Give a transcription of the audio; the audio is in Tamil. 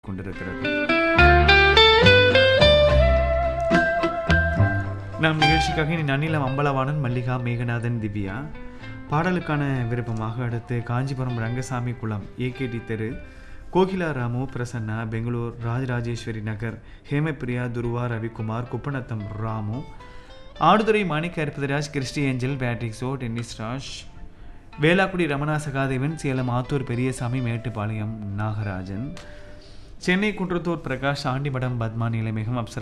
கொண்டிருக்கிறது நம் நிகழ்ச்சிக்காக இனி நன்னிலம் அம்பலவாணன் மல்லிகா மேகநாதன் திவ்யா பாடலுக்கான விருப்பமாக அடுத்து காஞ்சிபுரம் ரங்கசாமி குளம் ஏகேடி தெரு கோகிலா ராமு பிரசன்னா பெங்களூர் ராஜராஜேஸ்வரி நகர் ஹேமபிரியா துருவா ரவிக்குமார் குப்பநத்தம் ராமு ஆடுதுறை மாணிக்க அற்புதராஜ் கிறிஸ்டி ஏஞ்சல் பேட்ரிக்ஸோ டென்னிஸ் ராஜ் வேளாக்குடி ரமணா சகாதேவன் சேலம் ஆத்தூர் பெரியசாமி மேட்டுப்பாளையம் நாகராஜன் சென்னை குன்றத்தூர் பிரகாஷ் ஆண்டிமடம் பத்மா நிலைமிகம் அப்சரா